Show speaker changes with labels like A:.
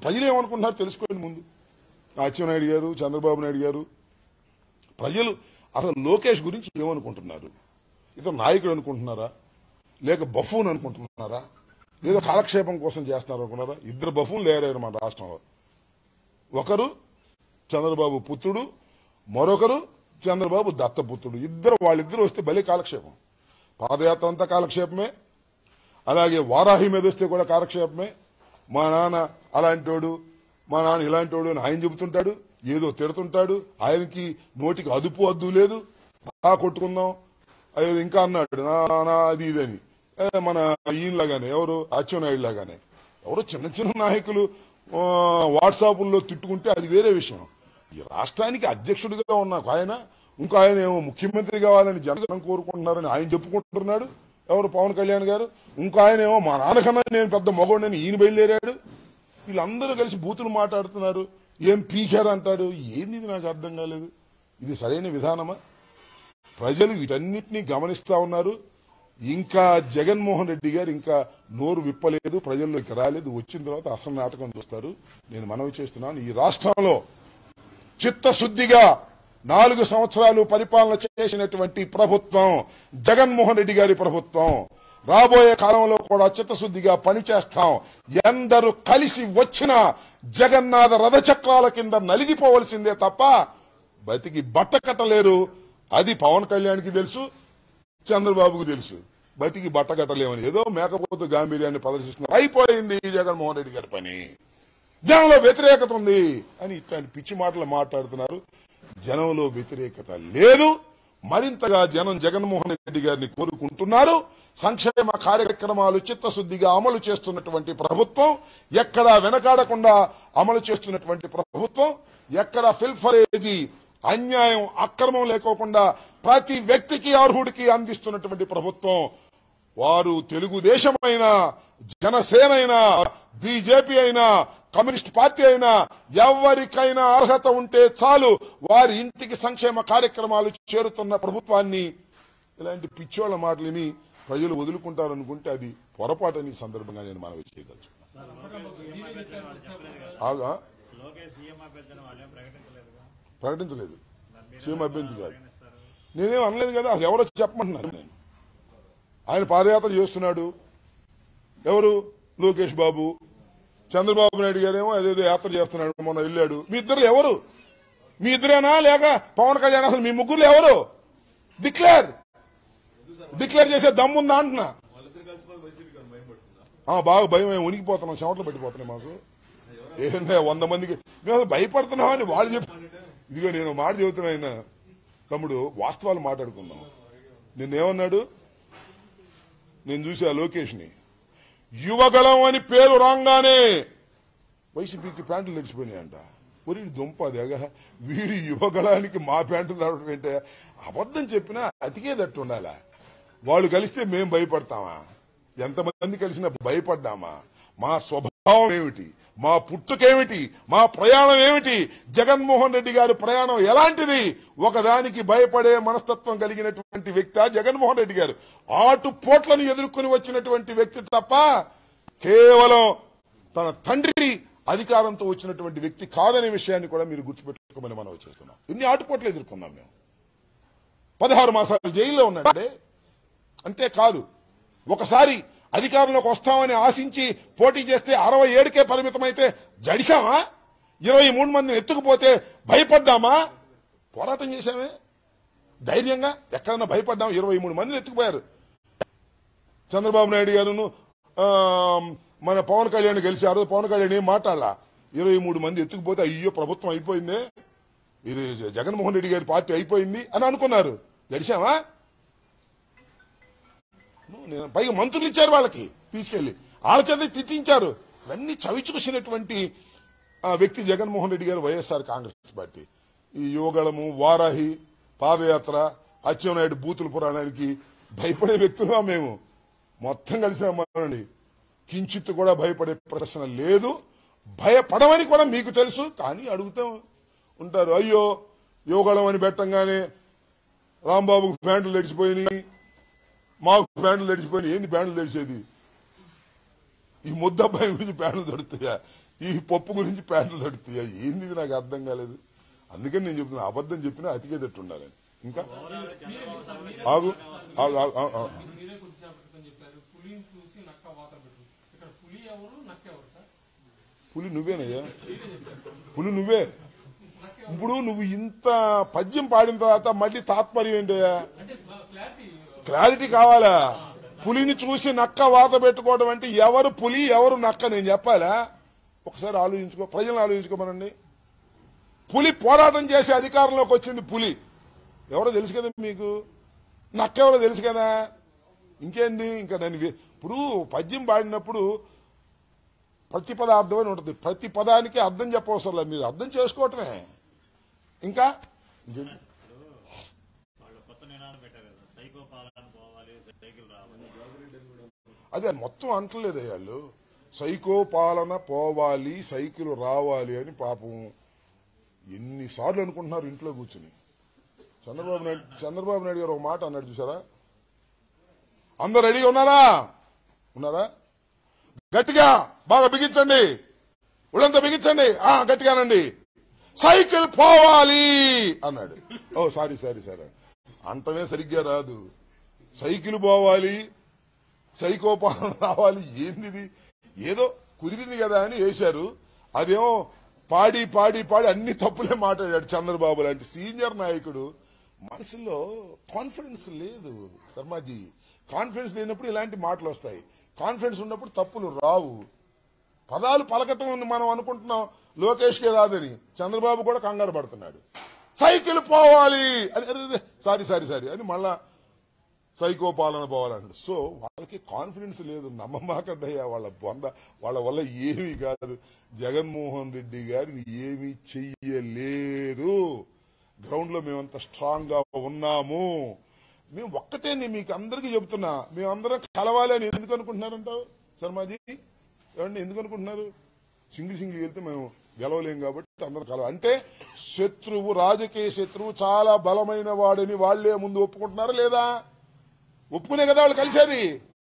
A: ప్రజలు ఏమనుకుంటున్నారు తెలుసుకోండి ముందు అచ్చెన్నాయుడు గారు చంద్రబాబు నాయుడు గారు ప్రజలు అసలు లోకేష్ గురించి ఏమనుకుంటున్నారు ఇతను నాయకుడు అనుకుంటున్నారా లేక బఫూన్ అనుకుంటున్నారా ఏదో కాలక్షేపం కోసం చేస్తున్నారు అనుకున్నారా ఇద్దరు బఫూన్ లేరారు మన రాష్ట్రంలో ఒకరు చంద్రబాబు పుత్రుడు మరొకరు చంద్రబాబు దత్తపుత్రుడు ఇద్దరు వాళ్ళిద్దరు వస్తే బలి కాలక్షేపం పాదయాత్ర అంతా కాలక్షేపమే అలాగే వారాహి మీద వస్తే కూడా కాలక్షేపమే మా నాన్న అలాంటోడు మా నాన్న ఇలాంటోడు అని ఆయన చెబుతుంటాడు ఏదో తిడుతుంటాడు ఆయనకి నోటికి అదుపు అద్దు లేదు రా కొట్టుకుందాం అయ్యో ఇంకా అన్నాడు నా నా అది ఇదని ఏ, మన ఈయనలాగానే ఎవరు అచ్చెన్నాయుడు లాగానే ఎవరు చిన్న చిన్న నాయకులు ఆ, వాట్సాపుల్లో తిట్టుకుంటే అది వేరే విషయం ఈ రాష్ట్రానికి అధ్యక్షుడిగా ఉన్న ఒక ఆయన ఇంకో ఆయన ఏమో ముఖ్యమంత్రి కావాలని జనం కోరుకుంటున్నారని ఆయన చెప్పుకుంటున్నాడు ఎవరు పవన్ కళ్యాణ్ గారు ఇంకో ఆయన ఏమో మా నాన్నకన్నా నేను పెద్ద మగోడని ఈయన బయలుదేరాడు వీళ్ళందరూ కలిసి బూతులు మాట్లాడుతున్నారు ఏం పీకారు అంటాడు ఏంది ఇది నాకు అర్థం కాలేదు ఇది సరైన విధానమా ప్రజలు వీటన్నిటినీ గమనిస్తా ఉన్నారు ఇంకా జగన్మోహన్ రెడ్డి గారు ఇంకా నోరు విప్పలేదు ప్రజల్లోకి రాలేదు వచ్చిన తర్వాత అసలు నాటకం చూస్తారు నేను మనవి చేస్తున్నాను ఈ రాష్ట్రంలో చిత్తశుద్ధిగా నాలుగు సంవత్సరాలు పరిపాలన చేసినటువంటి ప్రభుత్వం జగన్మోహన్ రెడ్డి గారి ప్రభుత్వం రాబోయే కాలంలో కూడా చిత్తశుద్ధిగా పనిచేస్తాం ఎందరు కలిసి వచ్చినా జగన్నాథ రథచక్రాల కింద నలిగిపోవలసిందే తప్ప బతికి బట్ట కట్టలేరు అది పవన్ కళ్యాణ్కి తెలుసు చంద్రబాబుకు తెలుసు బతికి బట్ట కట్టలేమని ఏదో మేకపోతు గాంభీర్యాన్ని ప్రదర్శిస్తున్నారు అయిపోయింది జగన్మోహన్ రెడ్డి గారి పని జనంలో వ్యతిరేకత ఉంది అని ఇట్లాంటి పిచ్చి మాటలు మాట్లాడుతున్నారు జనంలో వ్యతిరేకత లేదు మరింతగా జనం జగన్మోహన్ రెడ్డి గారిని కోరుకుంటున్నారు సంక్షేమ కార్యక్రమాలు చిత్తశుద్ధిగా అమలు చేస్తున్నటువంటి ప్రభుత్వం ఎక్కడా వెనకాడకుండా అమలు చేస్తున్నటువంటి ప్రభుత్వం ఎక్కడ ఫిల్ఫరేజీ అన్యాయం అక్రమం లేకోకుండా ప్రతి వ్యక్తికి అర్హుడికి అందిస్తున్నటువంటి ప్రభుత్వం వారు తెలుగుదేశం అయినా జనసేన అయినా బీజేపీ అయినా కమ్యూనిస్ట్ పార్టీ అయినా ఎవరికైనా అర్హత ఉంటే చాలు వారి ఇంటికి సంక్షేమ కార్యక్రమాలు చేరుతున్న ప్రభుత్వాన్ని ఇలాంటి పిచ్చోళ్ల మాటలని ప్రజలు వదులుకుంటారనుకుంటే అది పొరపాటని ఈ సందర్భంగా నేను మనవి చేయదలుచుకున్నాను ఆగా
B: లోకేష్ సీఎం అభ్యర్థిని వాళ్ళేం ప్రకటించలేదుగా
A: ప్రకటించలేదు సీఎం అభ్యర్థి కాదు నేనేం అనలేదు కదా అసలు ఎవరో చెప్పమంటున్నాను నేను ఆయన పాదయాత్ర చేస్తున్నాడు ఎవరు లోకేష్ బాబు చంద్రబాబు నాయుడు గారేమో అదేదో యాత్ర చేస్తున్నాడు మొన్న వెళ్ళాడు మీ ఇద్దరు ఎవరు మీ ఇద్దరేనా లేక పవన్ కళ్యాణ్ అసలు మీ ముగ్గురు ఎవరు డిక్లేర్ డిక్లేర్ చేసే దమ్ముందా అంటున్నా ఆ, బాగా భయం మేము ఉనికిపోతున్నాం చెమటలు పట్టిపోతున్నాయి మాకు ఏందా వంద మందికి మేము అసలు భయపడుతున్నామని వాళ్ళు చెప్పి ఇదిగో నేను ఒక మాట చెబుతున్నా ఆయన తమ్ముడు వాస్తవాలు మాట్లాడుకుందాం నిన్నేమన్నాడు నేను చూసా లోకేష్ని యువగలం అని పేరు రాగానే వైసీపీకి ప్యాంట్లు తెచ్చిపోయినాయంట ఒరి దుంప అదేగా వీడి యువగలానికి మా ప్యాంట్లు తడవడం ఏంటే అబద్ధం చెప్పినా అతికేదట్టు ఉండాలా వాళ్ళు కలిస్తే మేం భయపడతామా ఎంతమంది కలిసినా భయపడ్డామా మా స్వభావం ఏమిటి మా పుట్టుకేమిటి మా ప్రయాణం ఏమిటి జగన్మోహన్ రెడ్డి గారి ప్రయాణం ఎలాంటిది ఒకదానికి భయపడే మనస్తత్వం కలిగినటువంటి వ్యక్తి జగన్మోహన్ రెడ్డి గారు ఆటు పోట్లను ఎదుర్కొని వచ్చినటువంటి వ్యక్తి తప్ప కేవలం తన తండ్రి అధికారంతో వచ్చినటువంటి వ్యక్తి కాదనే విషయాన్ని కూడా మీరు గుర్తుపెట్టుకోమని మనం చేస్తున్నాం ఎన్ని ఆటుపోట్లు ఎదుర్కొన్నాం మేము పదహారు మాసాలు జైల్లో ఉన్నాడే అంతేకాదు ఒకసారి అధికారంలోకి వస్తామని ఆశించి పోటీ చేస్తే అరవై ఏడుకే పరిమితమైతే జడిశామా ఇరవై మూడు మందిని ఎత్తుకుపోతే భయపడ్డామా పోరాటం చేశామే ధైర్యంగా ఎక్కడన్నా భయపడ్డాం ఇరవై మూడు మందిని ఎత్తుకుపోయారు చంద్రబాబు నాయుడు గారును ఆ, మన పవన్ కళ్యాణ్ గెలిచారు పవన్ కళ్యాణ్ ఏం మాట్లాడాల ఇరవై మూడు మంది ఎత్తుకుపోతే అయ్యో ప్రభుత్వం అయిపోయిందే ఇది జగన్మోహన్ రెడ్డి గారి పార్టీ అయిపోయింది అని అనుకున్నారు గడిచామా నేను పైగా మంత్రులు ఇచ్చారు వాళ్ళకి తీసుకెళ్లి వాళ్ళ చేత తిట్టించారు ఇవన్నీ చవిచూసినటువంటి ఆ వ్యక్తి జగన్మోహన్ రెడ్డి గారు వైఎస్ఆర్ కాంగ్రెస్ పార్టీ ఈ యోగళము వారాహి పాదయాత్ర అచ్చెన్నాయుడు బూతుల పురాణానికి భయపడే వ్యక్తులుగా మేము మొత్తం కలిసి రమ్మనండి కించిత్ కూడా భయపడే ప్రశ్న లేదు భయపడమని కూడా మీకు తెలుసు కానీ అడుగుతూ ఉంటారు అయ్యో యోగళం అని పెట్టంగానే రాంబాబుకు ప్యాంట్లు తెడిచిపోయినాయి మాకు ప్యాంట్లు తెడిచిపోయినాయి ఏంది ప్యాంట్లు తెడిచేది ఈ ముద్దబ్బాయి గురించి ప్యాంట్లు దొరుకుతాయా ఈ పప్పు గురించి ప్యాంట్లు తడుతాయా ఏంది ఇది నాకు అర్థం కాలేదు అందుకని నేను చెప్తున్నా అబద్ధం చెప్పినా అతికేదట్టు ఉండాలని ఇంకా ఆగు ఆగు, ఆగు, ఆగు, ఆగు.
C: మీరే కొద్దిసేపు క్రితం చెప్పారు పులిని చూసి నక్క వాత పెట్టు ఇక్కడ పులి ఎవరు నక్క ఎవరు సార్
A: పులి నువ్వేనయ్యా పులి నువ్వే ఇప్పుడు నువ్వు ఇంత పద్యం పాడిన తర్వాత మళ్ళీ తాత్పర్యం ఏంటయ్యా
C: అంటే క్లారిటీ
A: క్లారిటీ కావాలా పులిని చూసి నక్క వాత పెట్టుకోవడం అంటే ఎవరు పులి ఎవరు నక్క నేను చెప్పాలా ఒకసారి ఆలోచించుకో ప్రజలను ఆలోచించుకోమనండి పులి పోరాటం చేసే అధికారంలోకి వచ్చింది పులి ఎవరో తెలుసు కదా మీకు నక్క ఎవరో తెలుసు కదా ఇంకేంది ఇంకా నేను వే- ఇప్పుడు పద్యం పాడినప్పుడు ప్రతి పదార్థం అని ఉంటుంది ప్రతి పదానికి అర్థం చెప్పవసరం లేదు మీరు అర్థం చేసుకోవటమే ఇంకా ఇంకేంటి?
B: వాళ్ళు కొత్త నినాదం పెట్టారు కదా సైకో పాలన పోవాలి సైకిల్ రావాలి
A: అదే మొత్తం అంటలేదు వాళ్ళు సైకో పాలన పోవాలి సైకిల్ రావాలి అని పాపం ఎన్నిసార్లు అనుకుంటున్నారు ఇంట్లో కూర్చుని చంద్రబాబు నాయుడు చంద్రబాబు నాయుడు గారు ఒక మాట అన్నాడు చూసారా అందరు రెడీ ఉన్నారా ఉన్నారా గట్టిగా బాగా బిగించండి ఉళ్ళంతా బిగించండి ఆ గట్టిగానండి సైకిల్ పోవాలి అన్నాడు ఓ సారీ సారీ సారీ అంటమే సరిగ్గా రాదు సైకిల్ పోవాలి సైకోపాలన రావాలి ఏందిది ఏదో కుదిరింది కదా అని వేశారు అదేమో పాడి పాడి పాడి అన్ని తప్పులే మాట్లాడాడు చంద్రబాబు లాంటి సీనియర్ నాయకుడు మనసులో కాన్ఫిడెన్స్ లేదు శర్మాజీ కాన్ఫిడెన్స్ లేనప్పుడు ఇలాంటి మాటలు వస్తాయి కాన్ఫిడెన్స్ ఉన్నప్పుడు తప్పులు రావు పదాలు పలకటం ఉంది మనం అనుకుంటున్నాం లోకేష్కే రాదని చంద్రబాబు కూడా కంగారు పడుతున్నాడు సైకిల్ పోవాలి అని అరే, అరే, సారీ సారీ సారీ అని మళ్ళా సైకో పాలన పోవాలంటాడు సో వాళ్ళకి కాన్ఫిడెన్స్ లేదు నమ్మమాకద్దయ్యా వాళ్ళ బొంద వాళ్ళ వల్ల ఏమీ కాదు జగన్మోహన్ రెడ్డి గారిని ఏమీ చెయ్యలేరు గ్రౌండ్ లో మేమంత స్ట్రాంగ్ గా ఉన్నాము మేము ఒక్కటే నేను మీకు అందరికీ చెబుతున్నా మేమందరం కలవాలి అని ఎందుకు అనుకుంటున్నారంటావు శర్మాజీ ఏమండి ఎందుకు అనుకుంటున్నారు సింగిల్ సింగిల్ వెళ్తే మేము గెలవలేం కాబట్టి అందరం కలవ అంటే శత్రువు రాజకీయ శత్రువు చాలా బలమైన వాడని వాళ్లే ముందు ఒప్పుకుంటున్నారా లేదా ఒప్పుకునే కదా వాళ్ళు కలిసేది